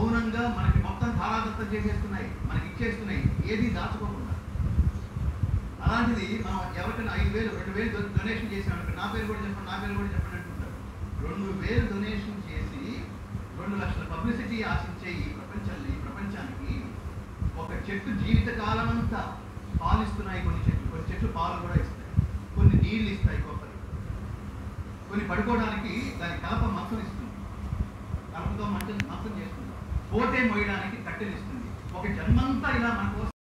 మౌనంగా మనకి మొత్తం ధారాదత్తం చేసేస్తున్నాయి మనకి ఇచ్చేస్తున్నాయి ఏది దాచుకోకుండా అలాంటిది మనం ఎవరికైనా ఐదు వేలు రెండు వేలు డొ- డొనేషన్ చేసాం నా పేరు కూడా చెప్పండి నా పేరు కూడా చెప్పండి అంటుంటారు రెండు వేలు డొనేషన్ చేసి రెండు లక్షల పబ్లిసిటీ ఆశించే ఈ ప్రపంచాన్ని ఈ ప్రపంచానికి ఒక చెట్టు జీవిత కాలం అంతా పాలిస్తున్నాయి కొన్ని చెట్లు కొన్ని చెట్లు పాలు కూడా ఇస్తాయి కొన్ని నీళ్ళు ఇస్తాయి కొబ్బరి కొన్ని పడుకోవడానికి దాని కలప మంచం ఇస్తుంది కలపతో మంచం మంచం చేస్తుంది పోతే మోయడానికి కట్టెలు ఇస్తుంది ఒక జన్మంతా ఇలా మన కోసం